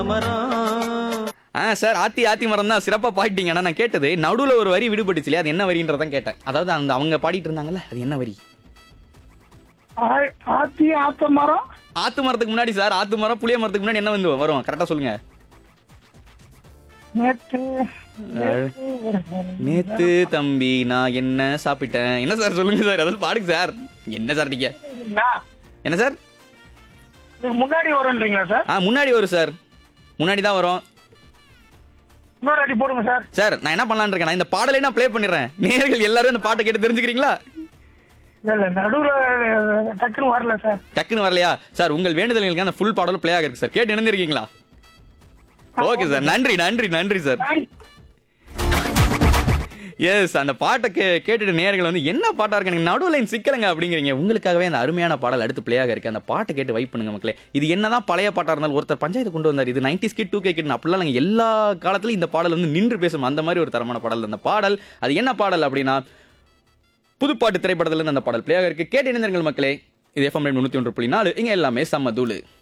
ஆ sir ஆத்தி ஆத்தி மரம் தான் சிறப்பா பாடிட்டீங்க ஆனா நான் கேட்டது நடுவுல ஒரு வரி விடுபட்டுச்சு இல்லையா அது என்ன வரின்றதான் கேட்டேன் அதாவது அந்த அவங்க பாடிட்டு இருந்தாங்கல்ல அது என்ன வரி ஆ- ஆத்தி ஆத்த மரம் ஆத்து மரத்துக்கு முன்னாடி சார் ஆத்து மரம் புளிய மரத்துக்கு முன்னாடி என்ன வந்து வரும் கரெக்டா சொல்லுங்க நேற்று நேத்து தம்பி நான் என்ன சாப்பிட்டேன் என்ன சார் சொல்லுங்க சார் அதாவது பாடுங்க சார் என்ன சார் நீங்க நான் என்ன சார் இதுக்கு முன்னாடி வரும்ன்றீங்களா சார் ஆ முன்னாடி வரும் சார் முன்னாடி தான் வரும் இன்னொரு அடி போடுங்க சார் சார் நான் என்ன பண்ணலாம்னு இருக்கேன் நான் இந்த பாடலை நான் ப்ளே பண்ணிடுறேன் நேர்கள் எல்லாரும் இந்த பாட்டை கேட்டு தெரிஞ்சுக்கிறீங்களா இல்ல இல்ல நடுவுல டக்குன்னு வரல சார் டக்குன்னு வரலையா சார் உங்கள் வேண்டுதல்களுக்கு அந்த ஃபுல் பாடலும் ப்ளே ஆகிருக்கு சார் கேட்டு இணைந்திருக்கீங்களா ஓகே சார் நன்றி நன்றி நன்றி சார் எஸ் அந்த பாட்டை கே கேட்டுட்டு நேர்கள் வந்து என்ன பாட்டா இருக்கு எனக்கு நடுவில் லைன் சிக்கலங்க அப்படிங்கிறீங்க உங்களுக்காகவே அந்த அருமையான பாடல் அடுத்து பிளேயாக இருக்கு அந்த பாட்டை கேட்டு வைப் பண்ணுங்க மக்களே இது என்னதான் பழைய பாட்டா இருந்தாலும் ஒருத்தர் பஞ்சாயத்து கொண்டு வந்தார் இது nineties kid two K kid அப்படிலாம் நாங்கள் எல்லா காலத்துலையும் இந்த பாடல் வந்து நின்று பேசும் அந்த மாதிரி ஒரு தரமான பாடல் அந்த பாடல் அது என்ன பாடல் அப்படின்னா புதுப்பாட்டு திரைப்படத்துல இருந்து அந்த பாடல் பிளேயாக இருக்கு கேட்டு இணைந்தர்கள் மக்களே இது எஃப்எம் முன்னூத்தி ஒன்று புள்ளி நாலு இங்க எல்லாமே செம்ம தூளு